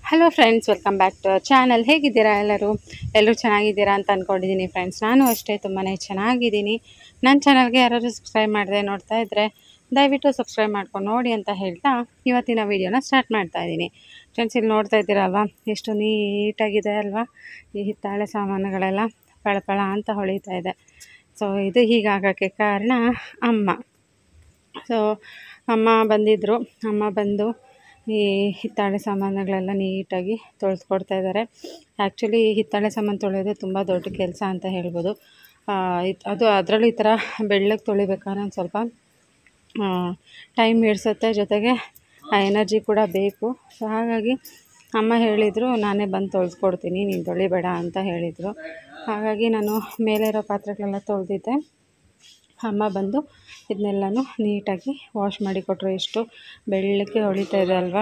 hello friends welcome back to channel ಹೇಗಿದ್ದೀರಾ ಎಲ್ಲರೂ ಎಲ್ಲರೂ ಚೆನ್ನಾಗಿದ್ದೀರಾ ಅಂತ ಅಂದ್ಕೊಂಡಿದ್ದೀನಿ ಫ್ರೆಂಡ್ಸ್ ನಾನು ಅಷ್ಟೇ ತುಂಬಾ ಚೆನ್ನಾಗಿದ್ದೀನಿ ನನ್ನ ಚಾನಲ್ಗೆ ಯಾರಾದರೂ ಸಬ್ಸ್ಕ್ರೈಬ್ ಮಾಡದೆ ನೋಡ್ತಾ ಇದ್ದರೆ ದಯವಿಟ್ಟು ಸಬ್ಸ್ಕ್ರೈಬ್ ಮಾಡ್ಕೊಂಡು ನೋಡಿ ಅಂತ ಹೇಳ್ತಾ ಇವತ್ತಿನ ವೀಡಿಯೋನ ಸ್ಟಾರ್ಟ್ ಮಾಡ್ತಾ ಇದ್ದೀನಿ ಫ್ರೆಂಡ್ಸ್ ಇಲ್ಲಿ ನೋಡ್ತಾ ಇದ್ದೀರಲ್ವಾ ಎಷ್ಟು ನೀಟಾಗಿದೆ ಅಲ್ವಾ ಈ ಹಿತ್ತಾಳೆ ಸಾಮಾನುಗಳೆಲ್ಲ ಪಳಪಳ ಅಂತ ಹೊಳಿತಾ ಇದೆ ಸೊ ಇದು ಹೀಗಾಗೋಕ್ಕೆ ಕಾರಣ ಅಮ್ಮ ಸೊ ಅಮ್ಮ ಬಂದಿದ್ದರು ಅಮ್ಮ ಬಂದು ಈ ಹಿತ್ತಾಳೆ ಸಾಮಾನುಗಳೆಲ್ಲ ನೀಟಾಗಿ ತೊಳೆಸ್ಕೊಡ್ತಾ ಇದ್ದಾರೆ ಆ್ಯಕ್ಚುಲಿ ಹಿತ್ತಾಳೆ ಸಾಮಾನು ತೊಳೆಯೋದು ತುಂಬ ದೊಡ್ಡ ಕೆಲಸ ಅಂತ ಹೇಳ್ಬೋದು ಆ, ಇದ್- ಅದು ಅದರಲ್ಲೂ ಈ ಥರ ಬೆಳ್ಳಗೆ ತೊಳಿಬೇಕಾದ್ರೆ ಒಂದು ಸ್ವಲ್ಪ ಟೈಮ್ ಹಿಡ್ಸುತ್ತೆ ಜೊತೆಗೆ ಆ ಎನರ್ಜಿ ಕೂಡ ಬೇಕು ಸೊ ಹಾಗಾಗಿ ಅಮ್ಮ ಹೇಳಿದರು ನಾನೇ ಬಂದು ತೊಳೆಸ್ಕೊಡ್ತೀನಿ ನೀನು ತೊಳಿಬೇಡ ಅಂತ ಹೇಳಿದರು ಹಾಗಾಗಿ ನಾನು ಮೇಲೆ ಇರೋ ಪಾತ್ರೆಗಳೆಲ್ಲ ತೊಳೆದಿದ್ದೆ ಅಮ್ಮ ಬಂದು ಇದನ್ನೆಲ್ಲನೂ ನೀಟಾಗಿ ವಾಶ್ ಮಾಡಿ ಕೊಟ್ಟರು ಎಷ್ಟು ಬೆಳ್ಳಕ್ಕೆ ಹೊಳಿತಾ ಇದೆ ಅಲ್ವಾ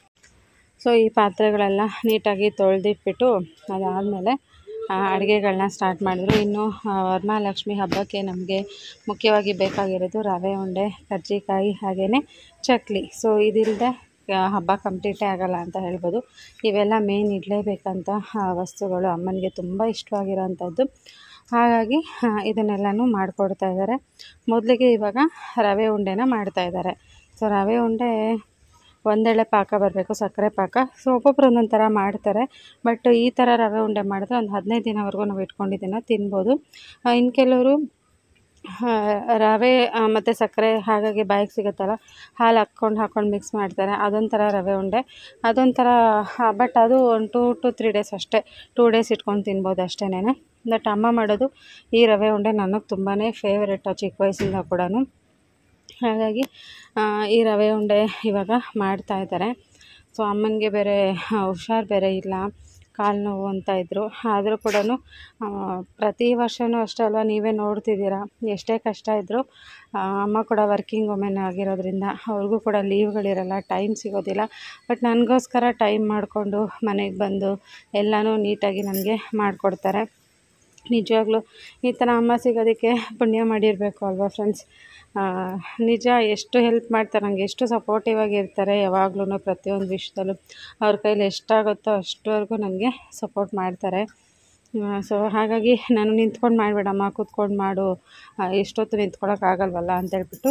ಸೊ ಈ ಪಾತ್ರೆಗಳೆಲ್ಲ ನೀಟಾಗಿ ತೊಳೆದಿಟ್ಬಿಟ್ಟು ಅದಾದಮೇಲೆ ಅಡುಗೆಗಳನ್ನ ಸ್ಟಾರ್ಟ್ ಮಾಡಿದ್ರು ಇನ್ನು ಆ, ವರಮಹಾಲಕ್ಷ್ಮಿ ಹಬ್ಬಕ್ಕೆ ನಮಗೆ ಮುಖ್ಯವಾಗಿ ಬೇಕಾಗಿರೋದು ರವೆ ಉಂಡೆ ಕರ್ಜಿಕಾಯಿ ಹಾಗೆಯೇ ಚಕ್ಲಿ ಸೊ ಇದಿಲ್ಲದೆ ಹಬ್ಬ ಕಂಪ್ಲೀಟೇ ಆಗಲ್ಲ ಅಂತ ಹೇಳ್ಬೋದು ಇವೆಲ್ಲ ಮೇನ್ ಇಡಲೇಬೇಕಂತ ವಸ್ತುಗಳು ಅಮ್ಮನಿಗೆ ತುಂಬ ಇಷ್ಟವಾಗಿರೋವಂಥದ್ದು ಹಾಗಾಗಿ ಆ, ಇದನ್ನೆಲ್ಲನೂ ಮಾಡಿಕೊಡ್ತಾ ಇದ್ದಾರೆ ಮೊದಲಿಗೆ ಇವಾಗ ರವೆ ಉಂಡೆನ ಮಾಡ್ತಾ ಇದ್ದಾರೆ ಸೊ ರವೆ ಉಂಡೆ ಒಂದೆಳೆ ಪಾಕ ಬರಬೇಕು ಸಕ್ಕರೆ ಪಾಕ ಸೊ ಒಬ್ಬೊಬ್ರು ಒಂದೊಂದು ಥರ ಮಾಡ್ತಾರೆ ಬಟ್ ಈ ಥರ ರವೆ ಉಂಡೆ ಮಾಡಿದ್ರೆ ಒಂದು ಹದಿನೈದು ದಿನವರೆಗೂ ನಾವು ಇಟ್ಕೊಂಡಿದ್ದನ್ನು ತಿನ್ಬೋದು ಆ, ಇನ್ನು ಕೆಲವರು ಆ, ರವೆ ಮತ್ತು ಸಕ್ಕರೆ ಹಾಗಾಗಿ ಬಾಯಿಗೆ ಸಿಗುತ್ತಲ್ಲ ಹಾಲು ಹಾಕ್ಕೊಂಡು ಹಾಕ್ಕೊಂಡು ಮಿಕ್ಸ್ ಮಾಡ್ತಾರೆ ಅದೊಂಥರ ರವೆ ಉಂಡೆ ಅದೊಂಥರ ಬಟ್ ಅದು ಒಂದು ಟೂ ಟು ತ್ರೀ ಡೇಸ್ ಅಷ್ಟೇ ಟೂ ಡೇಸ್ ಇಟ್ಕೊಂಡು ತಿನ್ಬೋದು ಅಷ್ಟೇನೆ ಬಟ್ ಅಮ್ಮ ಮಾಡೋದು ಈ ರವೆ ಉಂಡೆ ನನಗೆ ತುಂಬಾ ಫೇವ್ರೆಟ್ ಚಿಕ್ಕ ವಯಸ್ಸಿಂದ ಕೂಡ ಹಾಗಾಗಿ ಆ, ಈ ರವೆ ಉಂಡೆ ಇವಾಗ ಮಾಡ್ತಾ ಇದ್ದಾರೆ ಸೊ ಅಮ್ಮನಿಗೆ ಬೇರೆ ಹುಷಾರು ಬೇರೆ ಇಲ್ಲ ಕಾಲು ನೋವು ಅಂತ ಇದ್ದರು ಆದರೂ ಕೂಡ ಪ್ರತಿ ವರ್ಷವೂ ಅಷ್ಟೇ ಅಲ್ವಾ ನೀವೇ ನೋಡ್ತಿದ್ದೀರಾ ಎಷ್ಟೇ ಕಷ್ಟ ಇದ್ದರೂ ಅಮ್ಮ ಕೂಡ ವರ್ಕಿಂಗ್ ವುಮೆನ್ ಆಗಿರೋದ್ರಿಂದ ಅವ್ರಿಗೂ ಕೂಡ ಲೀವ್ಗಳಿರಲ್ಲ ಟೈಮ್ ಸಿಗೋದಿಲ್ಲ ಬಟ್ ನನಗೋಸ್ಕರ ಟೈಮ್ ಮಾಡಿಕೊಂಡು ಮನೆಗೆ ಬಂದು ಎಲ್ಲನೂ ನೀಟಾಗಿ ನನಗೆ ಮಾಡಿಕೊಡ್ತಾರೆ ನಿಜವಾಗ್ಲೂ ಈ ಥರ ಅಮ್ಮ ಸಿಗೋದಕ್ಕೆ ಪುಣ್ಯ ಮಾಡಿರಬೇಕು ಅಲ್ವಾ ಫ್ರೆಂಡ್ಸ್ ನಿಜ ಎಷ್ಟು ಹೆಲ್ಪ್ ಮಾಡ್ತಾರೆ ನನಗೆ ಎಷ್ಟು ಸಪೋರ್ಟಿವ್ ಆಗಿರ್ತಾರೆ ಯಾವಾಗ್ಲೂ ಪ್ರತಿಯೊಂದು ವಿಷಯದಲ್ಲೂ ಅವ್ರ ಕೈಲಿ ಎಷ್ಟಾಗುತ್ತೋ ಅಷ್ಟುವರೆಗೂ ನನಗೆ ಸಪೋರ್ಟ್ ಮಾಡ್ತಾರೆ ಸೊ ಹಾಗಾಗಿ ನಾನು ನಿಂತ್ಕೊಂಡು ಮಾಡಬೇಡಮ್ಮ ಕೂತ್ಕೊಂಡು ಮಾಡು ಆ, ಎಷ್ಟೊತ್ತು ನಿಂತ್ಕೊಳ್ಳೋಕ್ಕಾಗಲ್ವಲ್ಲ ಅಂತೇಳ್ಬಿಟ್ಟು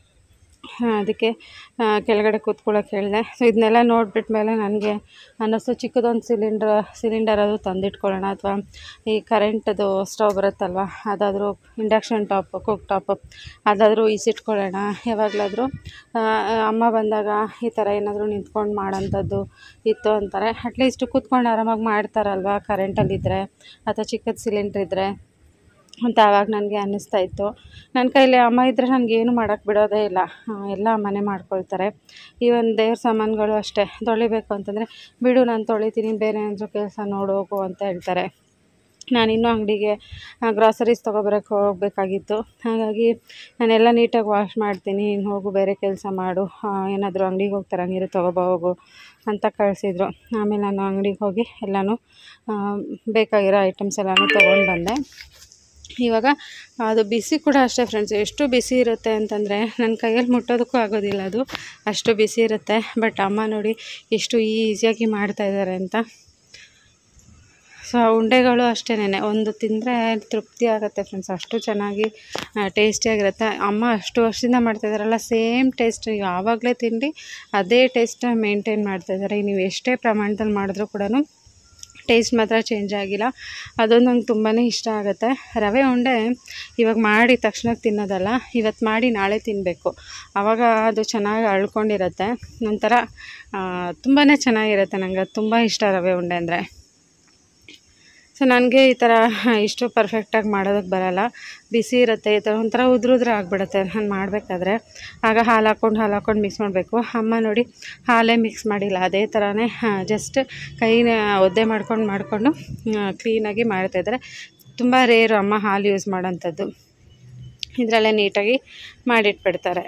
ಆ, ಅದಕ್ಕೆ ಆ, ಕೆಳಗಡೆ ಕೂತ್ಕೊಳ್ಳೋಕೆ ಹೇಳಿದೆ ಸೊ ಇದನ್ನೆಲ್ಲ ನೋಡ್ಬಿಟ್ಟ ಮೇಲೆ ನನಗೆ ಅನ್ನಿಸ್ತು ಚಿಕ್ಕದೊಂದು ಸಿಲಿಂಡ್ರ್ ಸಿಲಿಂಡರ್ ಅದು ತಂದಿಟ್ಕೊಳ್ಳೋಣ ಅಥವಾ ಈ ಕರೆಂಟದು ಸ್ಟವ್ ಬರುತ್ತಲ್ವ ಅದಾದರೂ ಇಂಡಕ್ಷನ್ ಟಾಪ್ ಕುಕ್ ಟಾಪ್ ಅದಾದರೂ ಈಸಿಟ್ಕೊಳ್ಳೋಣ ಯಾವಾಗಲಾದರೂ ಅಮ್ಮ ಬಂದಾಗ ಈ ಥರ ಏನಾದರೂ ನಿಂತ್ಕೊಂಡು ಮಾಡೋಂಥದ್ದು ಇತ್ತು ಅಂತಾರೆ ಅಟ್ಲೀಸ್ಟ್ ಕೂತ್ಕೊಂಡು ಆರಾಮಾಗಿ ಮಾಡ್ತಾರಲ್ವ ಕರೆಂಟಲ್ಲಿದ್ದರೆ ಅಥವಾ ಚಿಕ್ಕದ ಸಿಲಿಂಡ್ರ್ ಇದ್ದರೆ ಅಂತ ಆವಾಗ ನನಗೆ ಅನ್ನಿಸ್ತಾ ಇತ್ತು ನನ್ನ ಕೈಲಿ ಅಮ್ಮ ಇದ್ದರೆ ನನಗೇನು ಮಾಡೋಕ್ಕೆ ಬಿಡೋದೇ ಇಲ್ಲ ಆ, ಎಲ್ಲ ಅಮ್ಮನೇ ಮಾಡ್ಕೊಳ್ತಾರೆ ಈವನ್ ದೇವ್ರ ಸಾಮಾನುಗಳು ಅಷ್ಟೇ ತೊಳಿಬೇಕು ಅಂತಂದರೆ ಬಿಡು ನಾನು ತೊಳಿತೀನಿ ಬೇರೆ ಏನಾದರೂ ಕೆಲಸ ನೋಡೋಗು ಅಂತ ಹೇಳ್ತಾರೆ ನಾನಿನ್ನೂ ಅಂಗಡಿಗೆ ಗ್ರಾಸರೀಸ್ ತೊಗೊಬರಕ್ಕೆ ಹೋಗಬೇಕಾಗಿತ್ತು ಹಾಗಾಗಿ ನಾನೆಲ್ಲ ನೀಟಾಗಿ ವಾಶ್ ಮಾಡ್ತೀನಿ ನೀನು ಹೋಗು ಬೇರೆ ಕೆಲಸ ಮಾಡು ಏನಾದರೂ ಅಂಗಡಿಗೆ ಹೋಗಿ ತರಂಗಿರು ತೊಗೊಬ ಹೋಗು ಅಂತ ಕಳಿಸಿದ್ರು ಆಮೇಲೆ ನಾನು ಅಂಗಡಿಗೆ ಹೋಗಿ ಎಲ್ಲನೂ ಆ, ಬೇಕಾಗಿರೋ ಐಟಮ್ಸ್ ಎಲ್ಲನೂ ತೊಗೊಂಡು ಬಂದೆ ಇವಾಗ ಅದು ಬಿಸಿ ಕೂಡ ಅಷ್ಟೇ ಫ್ರೆಂಡ್ಸ್ ಎಷ್ಟು ಬಿಸಿ ಇರುತ್ತೆ ಅಂತಂದರೆ ನನ್ನ ಕೈಯಲ್ಲಿ ಮುಟ್ಟೋದಕ್ಕೂ ಆಗೋದಿಲ್ಲ ಅದು ಅಷ್ಟು ಬಿಸಿ ಇರುತ್ತೆ ಬಟ್ ಅಮ್ಮ ನೋಡಿ ಎಷ್ಟು ಈಸಿಯಾಗಿ ಮಾಡ್ತಾ ಇದ್ದಾರೆ ಅಂತ ಸೊ ಆ ಉಂಡೆಗಳು ಅಷ್ಟೇನೆ ಒಂದು ತಿಂದರೆ ತೃಪ್ತಿ ಆಗುತ್ತೆ ಫ್ರೆಂಡ್ಸ್ ಅಷ್ಟು ಚೆನ್ನಾಗಿ ಟೇಸ್ಟಿಯಾಗಿರುತ್ತೆ ಅಮ್ಮ ಅಷ್ಟು ವರ್ಷದಿಂದ ಮಾಡ್ತಾಯಿದ್ದಾರಲ್ಲ ಸೇಮ್ ಟೇಸ್ಟ್ ಯಾವಾಗಲೇ ತಿಂಡಿ ಅದೇ ಟೇಸ್ಟ್ ಮೇಂಟೈನ್ ಮಾಡ್ತಾಯಿದ್ದಾರೆ ನೀವು ಎಷ್ಟೇ ಪ್ರಮಾಣದಲ್ಲಿ ಮಾಡಿದ್ರೂ ಕೂಡ ಟೇಸ್ಟ್ ಮಾತ್ರ ಚೇಂಜ್ ಆಗಿಲ್ಲ ಅದೊಂದು ನಂಗೆ ತುಂಬಾ ಇಷ್ಟ ಆಗುತ್ತೆ ರವೆ ಉಂಡೆ ಇವಾಗ ಮಾಡಿ ತಕ್ಷಣಕ್ಕೆ ತಿನ್ನೋದಲ್ಲ ಇವತ್ತು ಮಾಡಿ ನಾಳೆ ತಿನ್ನಬೇಕು ಆವಾಗ ಅದು ಚೆನ್ನಾಗಿ ಅಳ್ಕೊಂಡಿರುತ್ತೆ ಒಂಥರ ತುಂಬಾ ಚೆನ್ನಾಗಿರುತ್ತೆ ನಂಗೆ ಅದು ತುಂಬ ಇಷ್ಟ ರವೆ ಉಂಡೆ ಅಂದರೆ ಸೊ ನನಗೆ ಈ ಥರ ಇಷ್ಟು ಪರ್ಫೆಕ್ಟಾಗಿ ಮಾಡೋದಕ್ಕೆ ಬರಲ್ಲ ಬಿಸಿ ಇರುತ್ತೆ ಈ ಥರ ಒಂಥರ ಉದ್ರ ಉದ್ರ ಆಗಿಬಿಡುತ್ತೆ ನಾನು ಮಾಡಬೇಕಾದ್ರೆ ಆಗ ಹಾಲು ಹಾಕ್ಕೊಂಡು ಹಾಲು ಹಾಕ್ಕೊಂಡು ಮಿಕ್ಸ್ ಮಾಡಬೇಕು ಅಮ್ಮ ನೋಡಿ ಹಾಲೇ ಮಿಕ್ಸ್ ಮಾಡಿಲ್ಲ ಅದೇ ಥರನೇ ಜಸ್ಟ್ ಕೈನ ಒದ್ದೆ ಮಾಡ್ಕೊಂಡು ಮಾಡಿಕೊಂಡು ಕ್ಲೀನಾಗಿ ಮಾಡ್ತಾಯಿದ್ದಾರೆ ತುಂಬ ರೇರು ಅಮ್ಮ ಹಾಲು ಯೂಸ್ ಮಾಡೋಂಥದ್ದು ಇದರಲ್ಲೇ ನೀಟಾಗಿ ಮಾಡಿಟ್ಬಿಡ್ತಾರೆ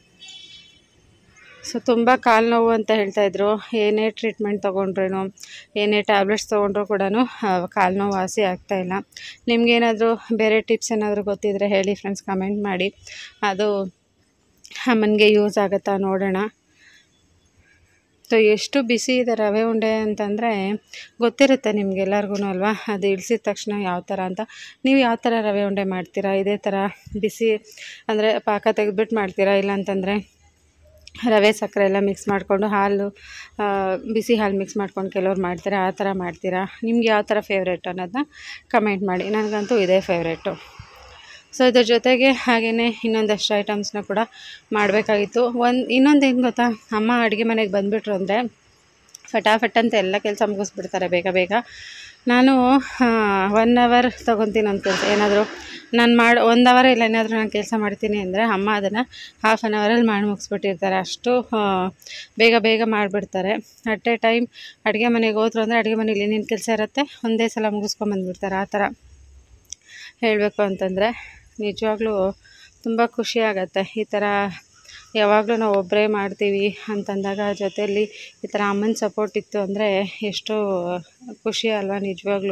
ಸೊ ತುಂಬ ಕಾಲು ನೋವು ಅಂತ ಹೇಳ್ತಾಯಿದ್ರು ಏನೇ ಟ್ರೀಟ್ಮೆಂಟ್ ತೊಗೊಂಡ್ರೂ ಏನೇ ಟ್ಯಾಬ್ಲೆಟ್ಸ್ ತೊಗೊಂಡ್ರೂ ಕೂಡ ಕಾಲು ನೋವು ವಾಸಿ ಆಗ್ತಾಯಿಲ್ಲ ನಿಮಗೇನಾದರೂ ಬೇರೆ ಟಿಪ್ಸ್ ಏನಾದರೂ ಗೊತ್ತಿದ್ದರೆ ಹೇಳಿ ಫ್ರೆಂಡ್ಸ್ ಕಮೆಂಟ್ ಮಾಡಿ ಅದು ಅಮ್ಮನಿಗೆ ಯೂಸ್ ಆಗುತ್ತಾ ನೋಡೋಣ ಸೊ ಎಷ್ಟು ಬಿಸಿ ಇದೆ ರವೆ ಉಂಡೆ ಅಂತಂದರೆ ಗೊತ್ತಿರುತ್ತೆ ನಿಮಗೆಲ್ಲರಿಗೂ ಅಲ್ವಾ ಅದು ಇಳಿಸಿದ ತಕ್ಷಣ ಯಾವ ಥರ ಅಂತ ನೀವು ಯಾವ ಥರ ರವೆ ಉಂಡೆ ಮಾಡ್ತೀರಾ ಇದೇ ಥರ ಬಿಸಿ ಅಂದರೆ ಪಾಕ ತೆಗೆದ್ಬಿಟ್ಟು ಮಾಡ್ತೀರಾ ಇಲ್ಲ ಅಂತಂದರೆ ರವೆ ಸಕ್ಕರೆ ಎಲ್ಲ ಮಿಕ್ಸ್ ಮಾಡಿಕೊಂಡು ಹಾಲು ಆ, ಬಿಸಿ ಹಾಲು ಮಿಕ್ಸ್ ಮಾಡ್ಕೊಂಡು ಕೆಲವ್ರು ಮಾಡ್ತಾರೆ ಆ ಥರ ಮಾಡ್ತೀರಾ ನಿಮ್ಗೆ ಯಾವ ಥರ ಫೇವ್ರೇಟ್ ಅನ್ನೋದನ್ನ ಕಮೆಂಟ್ ಮಾಡಿ ನನಗಂತೂ ಇದೇ ಫೇವ್ರೇಟು ಸೊ ಇದ್ರ ಜೊತೆಗೆ ಹಾಗೆಯೇ ಇನ್ನೊಂದಷ್ಟು ಐಟಮ್ಸ್ನ ಕೂಡ ಮಾಡಬೇಕಾಗಿತ್ತು ಒಂದು ಇನ್ನೊಂದು ಏನು ಗೊತ್ತಾ ಅಮ್ಮ ಅಡುಗೆ ಮನೆಗೆ ಬಂದುಬಿಟ್ರು ಅಂದರೆ ಫಟಾಫಟ್ ಅಂತ ಎಲ್ಲ ಕೆಲಸ ಮುಗಿಸ್ಬಿಡ್ತಾರೆ ಬೇಗ ಬೇಗ ನಾನು ಒನ್ ಅವರ್ ತೊಗೊತೀನಿ ಒಂದು ಕೆಲಸ ಏನಾದರೂ ನಾನು ಮಾಡಿ ಒಂದು ಅವರ್ ಇಲ್ಲ ಏನಾದರೂ ನಾನು ಕೆಲಸ ಮಾಡ್ತೀನಿ ಅಂದರೆ ಅಮ್ಮ ಅದನ್ನು ಹಾಫ್ ಆನ್ ಅವರಲ್ಲಿ ಮಾಡಿ ಮುಗಿಸ್ಬಿಟ್ಟಿರ್ತಾರೆ ಅಷ್ಟು ಆ, ಬೇಗ ಬೇಗ ಮಾಡಿಬಿಡ್ತಾರೆ ಅಟ್ ಎ ಟೈಮ್ ಅಡುಗೆ ಮನೆಗೆ ಹೋದ್ರು ಅಂದರೆ ಅಡುಗೆ ಮನೇಲಿ ಏನೇನು ಕೆಲಸ ಇರುತ್ತೆ ಒಂದೇ ಸಲ ಮುಗಿಸ್ಕೊಂಬಂದ್ಬಿಡ್ತಾರೆ ಆ ಥರ ಹೇಳಬೇಕು ಅಂತಂದರೆ ನಿಜವಾಗ್ಲೂ ತುಂಬ ಖುಷಿ ಆಗತ್ತೆ ಈ ಥರ ಯಾವಾಗಲೂ ನಾವು ಒಬ್ಬರೇ ಮಾಡ್ತೀವಿ ಅಂತಂದಾಗ ಜೊತೆಯಲ್ಲಿ ಈ ಥರ ಅಮ್ಮನ ಸಪೋರ್ಟ್ ಇತ್ತು ಅಂದರೆ ಎಷ್ಟೋ ಖುಷಿ ಅಲ್ವಾ ನಿಜವಾಗ್ಲೂ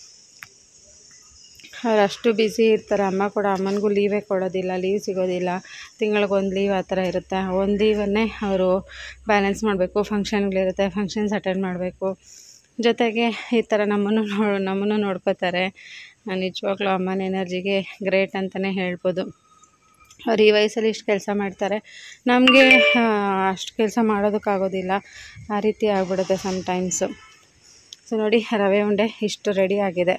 ಅವ್ರು ಅಷ್ಟು ಬ್ಯುಸಿ ಇರ್ತಾರೆ ಅಮ್ಮ ಕೂಡ ಅಮ್ಮನಿಗೂ ಲೀವೇ ಕೊಡೋದಿಲ್ಲ ಲೀವ್ ಸಿಗೋದಿಲ್ಲ ತಿಂಗಳಿಗೊಂದು ಲೀವ್ ಆ ಥರ ಇರುತ್ತೆ ಒಂದು ಲೀವನ್ನೇ ಅವರು ಬ್ಯಾಲೆನ್ಸ್ ಮಾಡಬೇಕು ಫಂಕ್ಷನ್ಗಳಿರುತ್ತೆ ಫಂಕ್ಷನ್ಸ್ ಅಟೆಂಡ್ ಮಾಡಬೇಕು ಜೊತೆಗೆ ಈ ಥರ ನಮ್ಮನ್ನು ನೋ ನಮ್ಮನ್ನು ನೋಡ್ಕೋತಾರೆ ನಿಜವಾಗ್ಲೂ ಅಮ್ಮನ ಎನರ್ಜಿಗೆ ಗ್ರೇಟ್ ಅಂತಲೇ ಹೇಳ್ಬೋದು ಅವ್ರು ಈ ವಯಸ್ಸಲ್ಲಿ ಇಷ್ಟು ಕೆಲಸ ಮಾಡ್ತಾರೆ ನಮಗೆ ಅಷ್ಟು ಕೆಲಸ ಮಾಡೋದಕ್ಕಾಗೋದಿಲ್ಲ ಆ ರೀತಿ ಆಗ್ಬಿಡುತ್ತೆ ಸಮ್ಟೈಮ್ಸು ಸೊ ನೋಡಿ ರವೆ ಉಂಡೆ ಇಷ್ಟು ರೆಡಿ ಆಗಿದೆ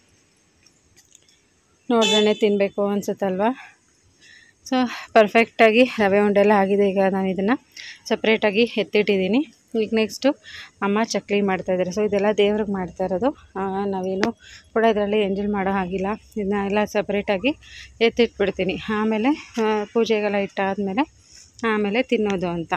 ನೋಡ್ರೇ ತಿನ್ನಬೇಕು ಅನ್ಸುತ್ತಲ್ವಾ ಸೊ ಪರ್ಫೆಕ್ಟಾಗಿ ರವೆ ಉಂಡೆ ಎಲ್ಲ ಆಗಿದೆ ಈಗ ನಾನು ಇದನ್ನು ಸಪ್ರೇಟಾಗಿ ಎತ್ತಿಟ್ಟಿದ್ದೀನಿ ಈಗ ನೆಕ್ಸ್ಟು ಅಮ್ಮ ಚಕ್ಲಿ ಮಾಡ್ತಾಯಿದ್ದಾರೆ ಸೊ ಇದೆಲ್ಲ ದೇವ್ರಿಗೆ ಮಾಡ್ತಾ ಇರೋದು ಆ, ನಾವೇನು ಕೂಡ ಇದರಲ್ಲಿ ಎಂಜಾಯ್ ಮಾಡೋ ಹಾಗಿಲ್ಲ ಇದನ್ನ ಎಲ್ಲ ಸಪ್ರೇಟಾಗಿ ಎತ್ತಿಟ್ಬಿಡ್ತೀನಿ ಆಮೇಲೆ ಆ, ಪೂಜೆಗೆಲ್ಲ ಇಟ್ಟಾದಮೇಲೆ ಆಮೇಲೆ ತಿನ್ನೋದು ಅಂತ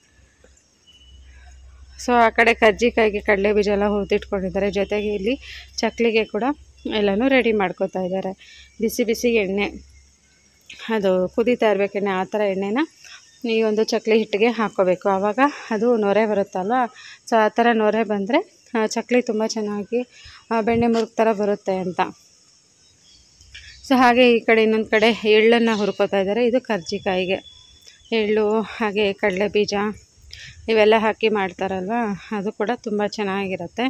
ಸೊ ಆ ಕಡೆ ಕಜ್ಜಿಕಾಯಿಗೆ ಕಡಲೆ ಬೀಜ ಎಲ್ಲ ಹುರಿದಿಟ್ಕೊಂಡಿದ್ದಾರೆ ಜೊತೆಗೆ ಇಲ್ಲಿ ಚಕ್ಲಿಗೆ ಕೂಡ ಎಲ್ಲನೂ ರೆಡಿ ಮಾಡ್ಕೊತಾ ಇದ್ದಾರೆ ಬಿಸಿ ಬಿಸಿ ಎಣ್ಣೆ ಅದು ಕುದೀತಾ ಇರಬೇಕು ಎಣ್ಣೆ ಆ ಥರ ಎಣ್ಣೆನ ಈ ಒಂದು ಚಕ್ಲಿ ಹಿಟ್ಟಿಗೆ ಹಾಕ್ಕೋಬೇಕು ಆವಾಗ ಅದು ನೊರೆ ಬರುತ್ತಲ್ವ ಸೊ ಆ ಥರ ನೊರೆ ಬಂದರೆ ಚಕ್ಲಿ ತುಂಬ ಚೆನ್ನಾಗಿ ಆ, ಬೆಣ್ಣೆ ಮುರುಗ್ ಥರ ಬರುತ್ತೆ ಅಂತ ಸೊ ಹಾಗೆ ಈ ಕಡೆ ಇನ್ನೊಂದು ಕಡೆ ಎಳ್ಳನ್ನು ಹುರ್ಕೋತಾ ಇದ್ದಾರೆ ಇದು ಕರ್ಜಿಕಾಯಿಗೆ ಎಳ್ಳು ಹಾಗೆ ಕಡಲೆ ಬೀಜ ಇವೆಲ್ಲ ಹಾಕಿ ಮಾಡ್ತಾರಲ್ವ ಅದು ಕೂಡ ತುಂಬ ಚೆನ್ನಾಗಿರುತ್ತೆ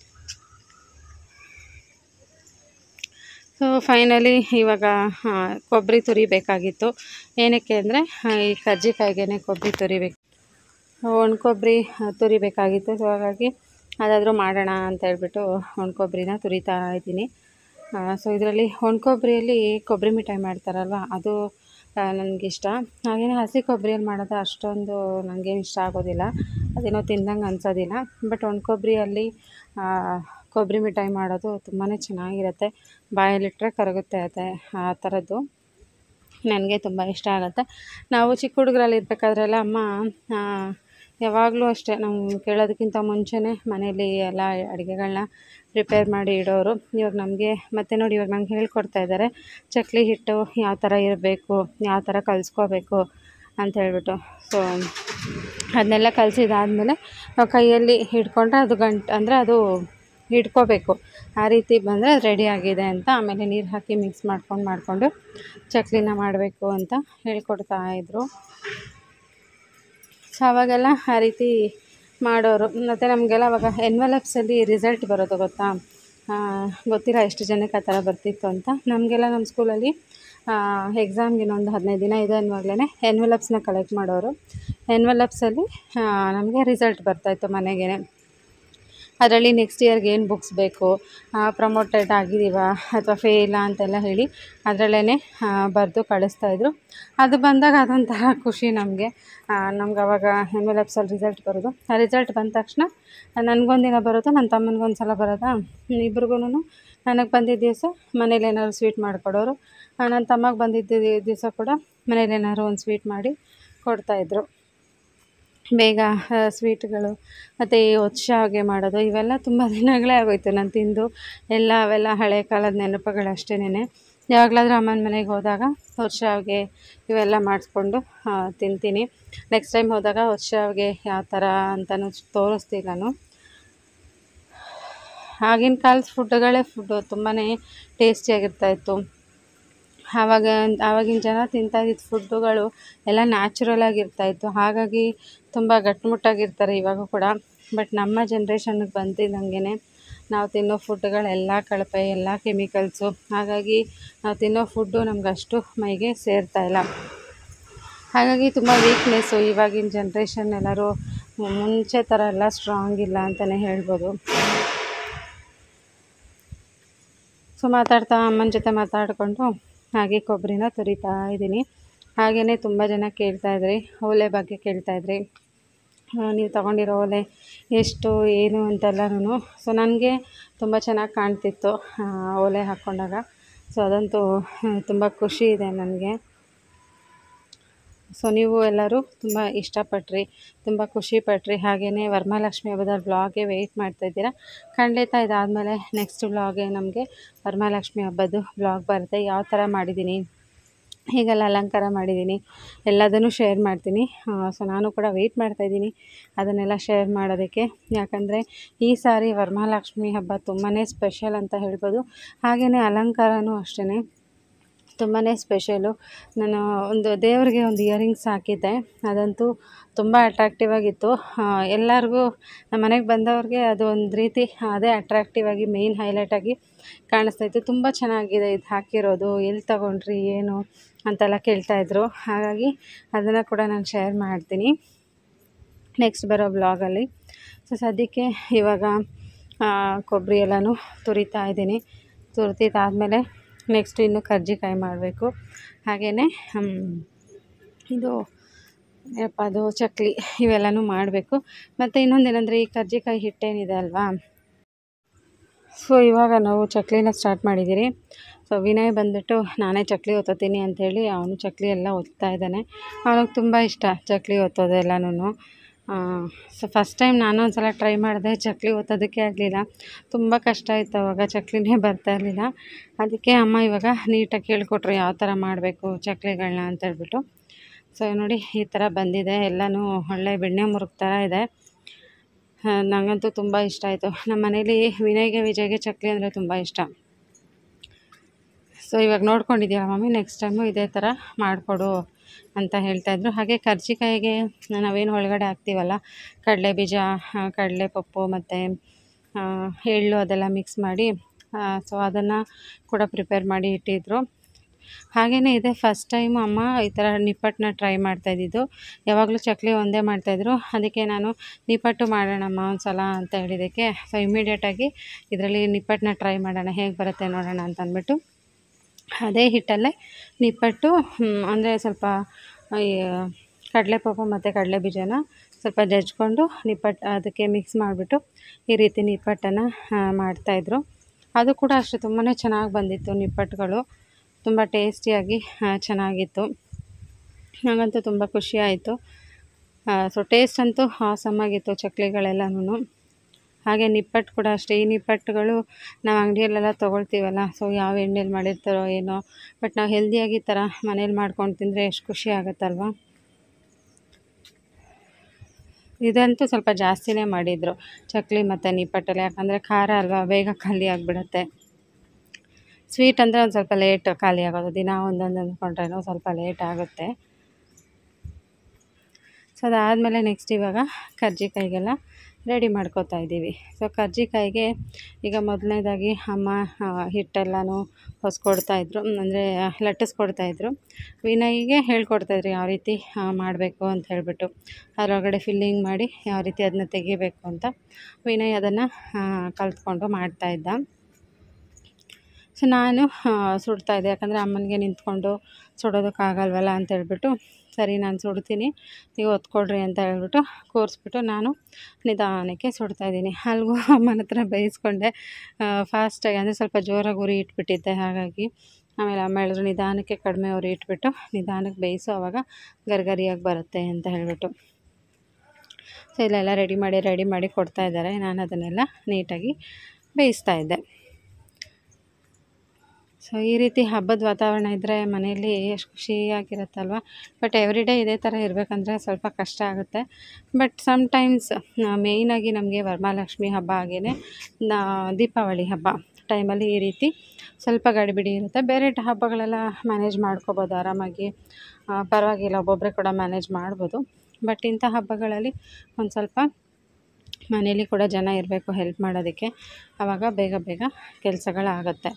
ಸೊ ಫೈನಲಿ ಇವಾಗ ಆ, ಕೊಬ್ಬರಿ ತುರಿಬೇಕಾಗಿತ್ತು ಏನಕ್ಕೆ ಅಂದರೆ ಈ ಕಜ್ಜಿಕಾಯಿಗೆ ಕೊಬ್ಬರಿ ತುರಿಬೇಕು ಒಣ ಕೊಬ್ಬರಿ ತುರಿಬೇಕಾಗಿತ್ತು ಸೊ ಹಾಗಾಗಿ ಅದಾದರೂ ಮಾಡೋಣ ಅಂತ ಹೇಳ್ಬಿಟ್ಟು ಒಣ ಕೊಬ್ಬರಿನ ತುರಿತಾ ಇದ್ದೀನಿ ಸೊ ಇದರಲ್ಲಿ ಒಣ ಕೊಬ್ಬರಿಯಲ್ಲಿ ಕೊಬ್ಬರಿ ಮಿಠಾಯಿ ಮಾಡ್ತಾರಲ್ವ ಅದು ನನಗಿಷ್ಟ ಹಾಗೆಯೇ ಹಸಿ ಕೊಬ್ಬರಿಯಲ್ಲಿ ಮಾಡೋದು ಅಷ್ಟೊಂದು ನನಗೇನು ಇಷ್ಟ ಆಗೋದಿಲ್ಲ ಅದೇನೋ ತಿಂದಂಗೆ ಅನ್ಸೋದಿಲ್ಲ ಬಟ್ ಒಣ ಕೊಬ್ಬರಿಯಲ್ಲಿ ಕೊಬ್ಬರಿ ಮಿಠಾಯಿ ಮಾಡೋದು ತುಂಬಾ ಚೆನ್ನಾಗಿರುತ್ತೆ ಬಾಯಲ್ಲಿಟ್ಟರೆ ಕರಗುತ್ತೆ ಅದೇ ಆ ಥರದ್ದು ನನಗೆ ತುಂಬ ಇಷ್ಟ ಆಗುತ್ತೆ ನಾವು ಚಿಕ್ಕ ಹುಡುಗರಲ್ಲಿ ಇರಬೇಕಾದ್ರೆಲ್ಲ ಅಮ್ಮ ಆ, ಯಾವಾಗಲೂ ಅಷ್ಟೇ ನಾವು ಕೇಳೋದಕ್ಕಿಂತ ಮುಂಚೆನೇ ಮನೇಲಿ ಎಲ್ಲ ಅಡುಗೆಗಳನ್ನ ಪ್ರಿಪೇರ್ ಮಾಡಿ ಇಡೋರು ಇವಾಗ ನಮಗೆ ಮತ್ತೆ ನೋಡಿ ಇವಾಗ ನಂಗೆ ಹೇಳ್ಕೊಡ್ತಾ ಇದ್ದಾರೆ ಚಕ್ಲಿ ಹಿಟ್ಟು ಯಾವ ಥರ ಇರಬೇಕು ಯಾವ ಥರ ಕಲಿಸ್ಕೋಬೇಕು ಅಂತ ಹೇಳ್ಬಿಟ್ಟು ಸೊ ಅದನ್ನೆಲ್ಲ ಕಲಸಿದಾದ್ಮೇಲೆ ನಾವು ಕೈಯಲ್ಲಿ ಹಿಡ್ಕೊಂಡ್ರೆ ಅದು ಗಂಟು ಅಂದರೆ ಅದು ಹಿಡ್ಕೋಬೇಕು ಆ ರೀತಿ ಬಂದರೆ ರೆಡಿ ಆಗಿದೆ ಅಂತ ಆಮೇಲೆ ನೀರು ಹಾಕಿ ಮಿಕ್ಸ್ ಮಾಡ್ಕೊಂಡು ಮಾಡಿಕೊಂಡು ಚಕ್ಲಿನ ಮಾಡಬೇಕು ಅಂತ ಹೇಳ್ಕೊಡ್ತಾ ಇದ್ರು ಸೊ ಅವಾಗೆಲ್ಲ ಆ ರೀತಿ ಮಾಡೋರು ಮತ್ತು ನಮಗೆಲ್ಲ ಅವಾಗ ಎನ್ವಲಪ್ಸಲ್ಲಿ ರಿಸಲ್ಟ್ ಬರೋದು ಗೊತ್ತಾ ಆ, ಗೊತ್ತಿಲ್ಲ ಎಷ್ಟು ಜನಕ್ಕೆ ಆ ಥರ ಬರ್ತಿತ್ತು ಅಂತ ನಮಗೆಲ್ಲ ನಮ್ಮ ಸ್ಕೂಲಲ್ಲಿ ಎಕ್ಸಾಮ್ಗೆ ಇನ್ನೊಂದು ಹದಿನೈದು ದಿನ ಇದೆ ಅನ್ನುವಾಗಲೇ ಎನ್ವಲಪ್ಸ್ನ ಕಲೆಕ್ಟ್ ಮಾಡೋರು ಎನ್ವಲಪ್ಸಲ್ಲಿ ನಮಗೆ ರಿಸಲ್ಟ್ ಬರ್ತಾಯಿತ್ತು ಮನೆಗೇ ಅದರಲ್ಲಿ ನೆಕ್ಸ್ಟ್ ಇಯರ್ಗೆ ಏನು ಬುಕ್ಸ್ ಬೇಕು ಪ್ರಮೋಟೆಡ್ ಆಗಿದ್ದೀವಾ ಅಥವಾ ಫೇಲಾ ಅಂತೆಲ್ಲ ಹೇಳಿ ಅದರಲ್ಲೇ ಬರೆದು ಕಳಿಸ್ತಾಯಿದ್ರು ಅದು ಬಂದಾಗ ಅದೊಂಥರ ಖುಷಿ ನಮಗೆ ನಮ್ಗೆ ಅವಾಗ ಎಮ್ ಎಲ್ ಎಫ್ಸಲ್ಲಿ ರಿಸಲ್ಟ್ ಬರೋದು ಆ ರಿಸಲ್ಟ್ ಬಂದ ತಕ್ಷಣ ನನಗೊಂದಿನ ಬರೋದು ನನ್ನ ತಮ್ಮನಿಗೊಂದು ಸಲ ಬರೋದಾ ಇಬ್ರಿಗೂ ನನಗೆ ಬಂದಿದ್ದ ದಿವಸ ಮನೇಲಿ ಏನಾದ್ರು ಸ್ವೀಟ್ ಮಾಡಿಕೊಡೋರು ನನ್ನ ತಮ್ಮಗೆ ಬಂದಿದ್ದ ದಿವಸ ಕೂಡ ಮನೇಲಿ ಏನಾದ್ರು ಒಂದು ಸ್ವೀಟ್ ಮಾಡಿ ಕೊಡ್ತಾಯಿದ್ರು ಬೇಗ ಸ್ವೀಟ್ಗಳು ಮತ್ತು ಈ ಶಾವಿಗೆ ಮಾಡೋದು ಇವೆಲ್ಲ ತುಂಬ ದಿನಗಳೇ ಆಗೋಯ್ತು ನಾನು ತಿಂದು ಎಲ್ಲ ಅವೆಲ್ಲ ಹಳೆ ಕಾಲದ ನೆನಪುಗಳು ಅಷ್ಟೇನೆ ಯಾವಾಗಲಾದ್ರೂ ಅಮ್ಮನ ಮನೆಗೆ ಹೋದಾಗ ಶಾವಿಗೆ ಇವೆಲ್ಲ ಮಾಡಿಸ್ಕೊಂಡು ತಿಂತೀನಿ ನೆಕ್ಸ್ಟ್ ಟೈಮ್ ಹೋದಾಗ ಶಾವಿಗೆ ಯಾವ ಥರ ಅಂತಲೂ ತೋರಿಸ್ತೀನಿ ನಾನು ಆಗಿನ ಕಾಲದ ಫುಡ್ಡುಗಳೇ ಫುಡ್ಡು ತುಂಬಾ ಟೇಸ್ಟಿಯಾಗಿರ್ತಾಯಿತ್ತು ಆವಾಗ ಆವಾಗಿನ ಜನ ತಿಂತಾ ಇದ್ದಿದ್ದು ಫುಡ್ಡುಗಳು ಎಲ್ಲ ನ್ಯಾಚುರಲ್ ಆಗಿರ್ತಾಯಿತ್ತು ಹಾಗಾಗಿ ತುಂಬ ಗಟ್ಟಿಮುಟ್ಟಾಗಿರ್ತಾರೆ ಇವಾಗ ಕೂಡ ಬಟ್ ನಮ್ಮ ಜನ್ರೇಷನ್ಗೆ ಬಂದಿದ್ದಂಗೆ ನಾವು ತಿನ್ನೋ ಫುಡ್ಡುಗಳೆಲ್ಲ ಕಳಪೆ ಎಲ್ಲ ಕೆಮಿಕಲ್ಸು ಹಾಗಾಗಿ ನಾವು ತಿನ್ನೋ ಫುಡ್ಡು ನಮ್ಗೆ ಅಷ್ಟು ಮೈಗೆ ಸೇರ್ತಾ ಇಲ್ಲ ಹಾಗಾಗಿ ತುಂಬ ವೀಕ್ನೆಸ್ಸು ಇವಾಗಿನ ಜನ್ರೇಷನ್ ಎಲ್ಲರೂ ಮುಂಚೆ ಥರ ಎಲ್ಲ ಸ್ಟ್ರಾಂಗ್ ಇಲ್ಲ ಅಂತಲೇ ಹೇಳ್ಬೋದು ಸೊ ಮಾತಾಡ್ತಾ ಅಮ್ಮನ ಜೊತೆ ಮಾತಾಡಿಕೊಂಡು ಹಾಗೆ ಕೊಬ್ಬರಿನ ತುರಿತಾ ಇದ್ದೀನಿ ಹಾಗೆಯೇ ತುಂಬ ಜನ ಕೇಳ್ತಾಯಿದ್ರಿ ಓಲೆ ಬಗ್ಗೆ ಕೇಳ್ತಾಯಿದ್ರಿ ನೀವು ತೊಗೊಂಡಿರೋ ಓಲೆ ಎಷ್ಟು ಏನು ಅಂತೆಲ್ಲನೂ ಸೊ ನನಗೆ ತುಂಬ ಚೆನ್ನಾಗಿ ಕಾಣ್ತಿತ್ತು ಆ, ಓಲೆ ಹಾಕ್ಕೊಂಡಾಗ ಸೊ ಅದಂತೂ ತುಂಬ ಖುಷಿ ಇದೆ ನನಗೆ ಸೊ ನೀವು ಎಲ್ಲರೂ ತುಂಬ ಇಷ್ಟಪಟ್ರಿ ತುಂಬ ಖುಷಿಪಟ್ರಿ ಹಾಗೆಯೇ ವರಮಹಾಲಕ್ಷ್ಮಿ ಹಬ್ಬದ ವ್ಲಾಗ್ಗೆ ವೆಯ್ಟ್ ಮಾಡ್ತಾಯಿದ್ದೀರಾ ಖಂಡಿತ ಇದಾದಮೇಲೆ ನೆಕ್ಸ್ಟ್ ವ್ಲಾಗೆ ನಮಗೆ ವರಮಹಾಲಕ್ಷ್ಮಿ ಹಬ್ಬದ್ದು ವ್ಲಾಗ್ ಬರುತ್ತೆ ಯಾವ ಥರ ಮಾಡಿದ್ದೀನಿ ಹೀಗೆಲ್ಲ ಅಲಂಕಾರ ಮಾಡಿದ್ದೀನಿ ಎಲ್ಲದನ್ನು ಶೇರ್ ಮಾಡ್ತೀನಿ ಸೊ ನಾನು ಕೂಡ ವೆಯ್ಟ್ ಮಾಡ್ತಾಯಿದ್ದೀನಿ ಅದನ್ನೆಲ್ಲ ಶೇರ್ ಮಾಡೋದಕ್ಕೆ ಯಾಕಂದರೆ ಈ ಸಾರಿ ವರಮಹಾಲಕ್ಷ್ಮಿ ಹಬ್ಬ ತುಂಬಾ ಸ್ಪೆಷಲ್ ಅಂತ ಹೇಳ್ಬೋದು ಹಾಗೆಯೇ ಅಲಂಕಾರನೂ ಅಷ್ಟೇ ತುಂಬಾ ಸ್ಪೆಷಲು ನಾನು ಒಂದು ದೇವರಿಗೆ ಒಂದು ಇಯರಿಂಗ್ಸ್ ಹಾಕಿದ್ದೆ ಅದಂತೂ ತುಂಬ ಅಟ್ರಾಕ್ಟಿವ್ ಆಗಿತ್ತು ಆ, ಎಲ್ಲರಿಗೂ ನಮ್ಮ ಮನೆಗೆ ಬಂದವ್ರಿಗೆ ಅದು ಒಂದು ರೀತಿ ಅದೇ ಅಟ್ರಾಕ್ಟಿವ್ ಆಗಿ ಮೇಯ್ನ್ ಹೈಲೈಟ್ ಆಗಿ ಕಾಣಿಸ್ತಾ ಇತ್ತು ತುಂಬ ಚೆನ್ನಾಗಿದೆ ಇದು ಹಾಕಿರೋದು ಎಲ್ಲಿ ತಗೊಂಡ್ರಿ ಏನು ಅಂತೆಲ್ಲ ಕೇಳ್ತಾಯಿದ್ರು ಹಾಗಾಗಿ ಅದನ್ನು ಕೂಡ ನಾನು ಶೇರ್ ಮಾಡ್ತೀನಿ ನೆಕ್ಸ್ಟ್ ಬರೋ ಬ್ಲಾಗಲ್ಲಿ ಸೊ ಸದ್ಯಕ್ಕೆ ಇವಾಗ ಆ, ಕೊಬ್ಬರಿ ಎಲ್ಲನೂ ತುರಿತಾ ಇದ್ದೀನಿ ತುರಿತಿದ್ದಾದಮೇಲೆ ನೆಕ್ಸ್ಟ್ ಇನ್ನು ಕರ್ಜಿಕಾಯಿ ಮಾಡಬೇಕು ಹಾಗೆಯೇ ಇದು ಏನಪ್ಪ ಅದು ಚಕ್ಲಿ ಇವೆಲ್ಲನೂ ಮಾಡಬೇಕು ಮತ್ತು ಇನ್ನೊಂದೇನೆಂದರೆ ಈ ಕರ್ಜಿಕಾಯಿ ಹಿಟ್ಟೇನಿದೆ ಅಲ್ವಾ ಸೊ ಇವಾಗ ನಾವು ಚಕ್ಲಿನ ಸ್ಟಾರ್ಟ್ ಮಾಡಿದ್ದೀರಿ ಸೊ ವಿನಯ್ ಬಂದುಬಿಟ್ಟು ನಾನೇ ಚಕ್ಲಿ ಒತ್ತೋತೀನಿ ಅಂಥೇಳಿ ಅವನು ಚಕ್ಲಿ ಎಲ್ಲ ಒತ್ತಾ ಇದ್ದಾನೆ ಅವನಿಗೆ ತುಂಬ ಇಷ್ಟ ಚಕ್ಲಿ ಒತ್ತೋದು ಎಲ್ಲನೂ ಸೊ ಫಸ್ಟ್ ಟೈಮ್ ನಾನು ಒಂದು ಸಲ ಟ್ರೈ ಮಾಡಿದೆ ಚಕ್ಲಿ ಒತ್ತೋದಕ್ಕೆ ಆಗಲಿಲ್ಲ ತುಂಬ ಕಷ್ಟ ಇತ್ತು ಅವಾಗ ಚಕ್ಲಿನೇ ಬರ್ತಾ ಇರಲಿಲ್ಲ ಅದಕ್ಕೆ ಅಮ್ಮ ಇವಾಗ ನೀಟಾಗಿ ಹೇಳ್ಕೊಟ್ರು ಯಾವ ಥರ ಮಾಡಬೇಕು ಚಕ್ಲಿಗಳನ್ನ ಅಂತ ಹೇಳ್ಬಿಟ್ಟು ಸೊ ನೋಡಿ ಈ ಥರ ಬಂದಿದೆ ಎಲ್ಲನೂ ಒಳ್ಳೆ ಬೆಣ್ಣೆ ಮುರುಗ್ ಥರ ಇದೆ ಆ, ನನಗಂತೂ ತುಂಬ ಇಷ್ಟ ಆಯಿತು ನಮ್ಮ ಮನೇಲಿ ವಿನಯ್ಗೆ ವಿಜಯ್ಗೆ ಚಕ್ಲಿ ಅಂದರೆ ತುಂಬ ಇಷ್ಟ ಸೊ ಇವಾಗ ನೋಡ್ಕೊಂಡಿದ್ದೀರಾ ಮಮ್ಮಿ ನೆಕ್ಸ್ಟ್ ಟೈಮು ಇದೇ ಥರ ಮಾಡಿಕೊಡು ಅಂತ ಹೇಳ್ತಾಯಿದ್ರು ಹಾಗೆ ಕರ್ಜಿಕಾಯಿಗೆ ನಾವೇನು ಒಳಗಡೆ ಹಾಕ್ತೀವಲ್ಲ ಕಡಲೆ ಬೀಜ ಆ, ಕಡಲೆ ಪಪ್ಪು ಮತ್ತು ಎಳ್ಳು ಅದೆಲ್ಲ ಮಿಕ್ಸ್ ಮಾಡಿ ಸೊ ಅದನ್ನು ಕೂಡ ಪ್ರಿಪೇರ್ ಮಾಡಿ ಇಟ್ಟಿದ್ರು ಹಾಗೆಯೇ ಇದೆ ಫಸ್ಟ್ ಟೈಮ್ ಅಮ್ಮ ಈ ಥರ ನಿಪ್ಪಟ್ಟನ್ನ ಟ್ರೈ ಮಾಡ್ತಾಯಿದ್ದಿದ್ದು ಯಾವಾಗಲೂ ಚಕ್ಲಿ ಒಂದೇ ಮಾಡ್ತಾಯಿದ್ರು ಅದಕ್ಕೆ ನಾನು ನಿಪ್ಪಟ್ಟು ಮಾಡೋಣಮ್ಮ ಒಂದು ಸಲ ಅಂತ ಹೇಳಿದ್ದಕ್ಕೆ ಸೊ ಇಮಿಡಿಯೇಟಾಗಿ ಇದರಲ್ಲಿ ನಿಪ್ಪಟ್ಟನ್ನ ಟ್ರೈ ಮಾಡೋಣ ಹೇಗೆ ಬರುತ್ತೆ ನೋಡೋಣ ಅಂತ ಅಂದ್ಬಿಟ್ಟು ಅದೇ ಹಿಟ್ಟಲ್ಲೇ ನಿಪ್ಪಟ್ಟು ಅಂದರೆ ಸ್ವಲ್ಪ ಈ ಕಡಲೆಪಪ್ಪು ಮತ್ತು ಕಡಲೆ ಬೀಜನ ಸ್ವಲ್ಪ ಜಜ್ಕೊಂಡು ನಿಪ್ಪಟ್ಟು ಅದಕ್ಕೆ ಮಿಕ್ಸ್ ಮಾಡಿಬಿಟ್ಟು ಈ ರೀತಿ ನಿಪ್ಪಟ್ಟನ್ನು ಮಾಡ್ತಾಯಿದ್ರು ಅದು ಕೂಡ ಅಷ್ಟೇ ತುಂಬಾ ಚೆನ್ನಾಗಿ ಬಂದಿತ್ತು ನಿಪ್ಪಟ್ಟುಗಳು ತುಂಬ ಟೇಸ್ಟಿಯಾಗಿ ಆ, ಚೆನ್ನಾಗಿತ್ತು ನನಗಂತೂ ತುಂಬ ಖುಷಿ ಆಯಿತು ಸೊ ಟೇಸ್ಟ್ ಅಂತೂ ಆಸಮ್ ಆಗಿತ್ತು ಚಕ್ಲಿಗಳೆಲ್ಲನೂ ಹಾಗೆ ನಿಪ್ಪಟ್ಟು ಕೂಡ ಅಷ್ಟೇ ಈ ನಿಪ್ಪಟ್ಟುಗಳು ನಾವು ಅಂಗಡಿಯಲ್ಲೆಲ್ಲ ತೊಗೊಳ್ತೀವಲ್ಲ ಸೊ ಯಾವ ಎಣ್ಣೆಲಿ ಮಾಡಿರ್ತಾರೋ ಏನೋ ಬಟ್ ನಾವು ಹೆಲ್ದಿಯಾಗಿ ಈ ಥರ ಮನೇಲಿ ಮಾಡ್ಕೊಂಡು ತಿಂದರೆ ಎಷ್ಟು ಖುಷಿ ಆಗುತ್ತಲ್ವ ಇದಂತೂ ಸ್ವಲ್ಪ ಜಾಸ್ತಿನೇ ಮಾಡಿದರು ಚಕ್ಲಿ ಮತ್ತು ನಿಪ್ಪಟ್ಟಲ್ಲಿ ಯಾಕಂದರೆ ಖಾರ ಅಲ್ವಾ ಬೇಗ ಖಾಲಿ ಆಗಿಬಿಡುತ್ತೆ ಸ್ವೀಟ್ ಅಂದರೆ ಒಂದು ಸ್ವಲ್ಪ ಲೇಟ್ ಖಾಲಿ ಆಗೋದು ದಿನ ಒಂದೊಂದು ಅಂದ್ಕೊಂಡ್ರೇನೋ ಸ್ವಲ್ಪ ಲೇಟ್ ಆಗುತ್ತೆ ಸೊ ಅದಾದಮೇಲೆ ನೆಕ್ಸ್ಟ್ ಇವಾಗ ಕರ್ಜಿಕಾಯಿಗೆಲ್ಲ ರೆಡಿ ಮಾಡ್ಕೋತಾ ಇದ್ದೀವಿ ಸೊ ಕರ್ಜಿಕಾಯಿಗೆ ಈಗ ಮೊದಲನೇದಾಗಿ ಅಮ್ಮ ಆ, ಹಿಟ್ಟೆಲ್ಲನೂ ಹೊಸ್ಕೊಡ್ತಾಯಿದ್ರು ಅಂದರೆ ಲಟ್ಟಿಸ್ಕೊಡ್ತಾಯಿದ್ರು ವಿನಯ್ಗೆ ಹೇಳ್ಕೊಡ್ತಾಯಿದ್ರು ಯಾವ ರೀತಿ ಮಾಡಬೇಕು ಅಂತ ಹೇಳ್ಬಿಟ್ಟು ಅದರೊಳಗಡೆ ಫಿಲ್ಲಿಂಗ್ ಮಾಡಿ ಯಾವ ರೀತಿ ಅದನ್ನ ತೆಗಿಬೇಕು ಅಂತ ವಿನಯ್ ಅದನ್ನು ಕಲ್ತ್ಕೊಂಡು ಮಾಡ್ತಾಯಿದ್ದ ಸೊ ನಾನು ಸುಡ್ತಾ ಇದ್ದೆ ಯಾಕಂದರೆ ಅಮ್ಮನಿಗೆ ನಿಂತ್ಕೊಂಡು ಸುಡೋದಕ್ಕಾಗಲ್ವಲ್ಲ ಅಂತ ಹೇಳ್ಬಿಟ್ಟು ಸರಿ ನಾನು ಸುಡ್ತೀನಿ ನೀವು ಒತ್ಕೊಡ್ರಿ ಅಂತ ಹೇಳ್ಬಿಟ್ಟು ಕೂರಿಸ್ಬಿಟ್ಟು ನಾನು ನಿಧಾನಕ್ಕೆ ಸುಡ್ತಾಯಿದ್ದೀನಿ ಅಲ್ಗೂ ಅಮ್ಮನ ಹತ್ರ ಬೇಯಿಸ್ಕೊಂಡೆ ಫಾಸ್ಟಾಗಿ ಅಂದರೆ ಸ್ವಲ್ಪ ಜೋರಾಗಿ ಉರಿ ಇಟ್ಬಿಟ್ಟಿದ್ದೆ ಹಾಗಾಗಿ ಆಮೇಲೆ ಅಮ್ಮ ಹೇಳಿದ್ರು ನಿಧಾನಕ್ಕೆ ಕಡಿಮೆ ಉರಿ ಇಟ್ಬಿಟ್ಟು ನಿಧಾನಕ್ಕೆ ಬೇಯಿಸು ಆವಾಗ ಗರಿಗರಿಯಾಗಿ ಬರುತ್ತೆ ಅಂತ ಹೇಳ್ಬಿಟ್ಟು ಸೊ ಇಲ್ಲೆಲ್ಲ ರೆಡಿ ಮಾಡಿ ರೆಡಿ ಮಾಡಿ ಕೊಡ್ತಾ ಇದ್ದಾರೆ ನಾನು ಅದನ್ನೆಲ್ಲ ನೀಟಾಗಿ ಬೇಯಿಸ್ತಾ ಇದ್ದೆ ಸೊ ಸೊ ಈ ರೀತಿ ಹಬ್ಬದ ವಾತಾವರಣ ಇದ್ದರೆ ಮನೆಯಲ್ಲಿ ಎಷ್ಟು ಖುಷಿಯಾಗಿರುತ್ತಲ್ವ ಬಟ್ ಎವ್ರಿ ಡೇ ಇದೇ ಥರ ಇರಬೇಕಂದ್ರೆ ಸ್ವಲ್ಪ ಕಷ್ಟ ಆಗುತ್ತೆ ಬಟ್ ಸಮ್ಟೈಮ್ಸ್ ಮೇಯ್ನಾಗಿ ನಮಗೆ ವರಮಹಾಲಕ್ಷ್ಮಿ ಹಬ್ಬ ಹಾಗೆಯೇ ನಾ ದೀಪಾವಳಿ ಹಬ್ಬ ಟೈಮಲ್ಲಿ ಈ ರೀತಿ ಸ್ವಲ್ಪ ಗಡಿಬಿಡಿ ಇರುತ್ತೆ ಬೇರೆ ಟ- ಹಬ್ಬಗಳೆಲ್ಲ ಮ್ಯಾನೇಜ್ ಮಾಡ್ಕೋಬೋದು ಆರಾಮಾಗಿ ಆ, ಪರವಾಗಿಲ್ಲ ಒಬ್ಬೊಬ್ಬರೇ ಕೂಡ ಮ್ಯಾನೇಜ್ ಮಾಡ್ಬೋದು ಬಟ್ ಇಂಥ ಹಬ್ಬಗಳಲ್ಲಿ ಒಂದು ಸ್ವಲ್ಪ ಮನೇಲಿ ಕೂಡ ಜನ ಇರಬೇಕು ಹೆಲ್ಪ್ ಮಾಡೋದಕ್ಕೆ ಆವಾಗ ಬೇಗ ಬೇಗ ಕೆಲಸಗಳಾಗತ್ತೆ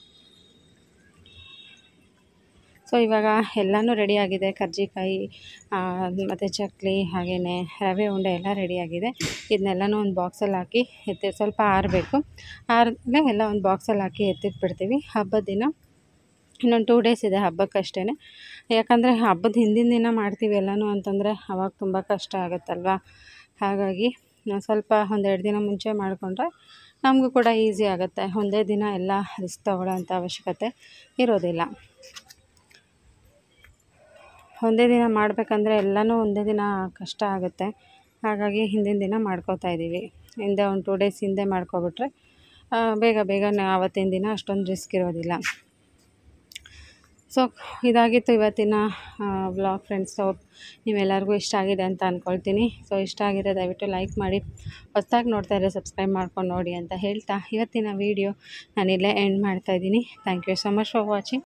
ಸೊ ಇವಾಗ ಎಲ್ಲನೂ ರೆಡಿಯಾಗಿದೆ ಕರ್ಜಿಕಾಯಿ ಮತ್ತು ಚಕ್ಲಿ ಹಾಗೆಯೇ ರವೆ ಉಂಡೆ ಎಲ್ಲ ರೆಡಿಯಾಗಿದೆ ಇದನ್ನೆಲ್ಲನೂ ಒಂದು ಬಾಕ್ಸಲ್ಲಿ ಹಾಕಿ ಎತ್ತಿ ಸ್ವಲ್ಪ ಆರಬೇಕು ಆರಿದ್ಮೇಲೆ ಎಲ್ಲ ಒಂದು ಬಾಕ್ಸಲ್ಲಿ ಹಾಕಿ ಎತ್ತಿಟ್ಬಿಡ್ತೀವಿ ಹಬ್ಬದ ದಿನ ಇನ್ನೊಂದು ಟೂ ಡೇಸ್ ಇದೆ ಹಬ್ಬಕ್ಕಷ್ಟೇ ಯಾಕಂದರೆ ಹಬ್ಬದ ಹಿಂದಿನ ದಿನ ಮಾಡ್ತೀವಿ ಎಲ್ಲನೂ ಅಂತಂದರೆ ಅವಾಗ ತುಂಬ ಕಷ್ಟ ಆಗುತ್ತಲ್ವ ಹಾಗಾಗಿ ನಾವು ಸ್ವಲ್ಪ ಒಂದೆರಡು ದಿನ ಮುಂಚೆ ಮಾಡಿಕೊಂಡ್ರೆ ನಮಗೂ ಕೂಡ ಈಸಿ ಆಗುತ್ತೆ ಒಂದೇ ದಿನ ಎಲ್ಲ ರಿಸ್ಕ್ ತೊಗೊಳ್ಳೋ ಅಂಥ ಅವಶ್ಯಕತೆ ಇರೋದಿಲ್ಲ ಒಂದೇ ದಿನ ಮಾಡಬೇಕಂದ್ರೆ ಎಲ್ಲನೂ ಒಂದೇ ದಿನ ಕಷ್ಟ ಆಗುತ್ತೆ ಹಾಗಾಗಿ ಹಿಂದಿನ ದಿನ ಮಾಡ್ಕೋತಾ ಇದ್ದೀವಿ ಹಿಂದೆ ಒಂದು ಟೂ ಡೇಸ್ ಹಿಂದೆ ಮಾಡ್ಕೊಬಿಟ್ರೆ ಆ, ಬೇಗ ಬೇಗ ಆವತ್ತಿನ ದಿನ ಅಷ್ಟೊಂದು ರಿಸ್ಕ್ ಇರೋದಿಲ್ಲ ಸೊ ಇದಾಗಿತ್ತು ಇವತ್ತಿನ ವ್ಲಾಗ್ ಫ್ರೆಂಡ್ಸ್ ಸೊ ನೀವೆಲ್ಲರಿಗೂ ಇಷ್ಟ ಆಗಿದೆ ಅಂತ ಅಂದ್ಕೊಳ್ತೀನಿ ಸೊ ಇಷ್ಟ ಆಗಿದೆ ದಯವಿಟ್ಟು ಲೈಕ್ ಮಾಡಿ ಹೊಸ್ದಾಗಿ ನೋಡ್ತಾ ಇದ್ದರೆ ಸಬ್ಸ್ಕ್ರೈಬ್ ಮಾಡ್ಕೊಂಡು ನೋಡಿ ಅಂತ ಹೇಳ್ತಾ ಇವತ್ತಿನ ವೀಡಿಯೋ ನಾನಿಲ್ಲೇ ಎಂಡ್ ಮಾಡ್ತಾಯಿದ್ದೀನಿ thank you so much for watching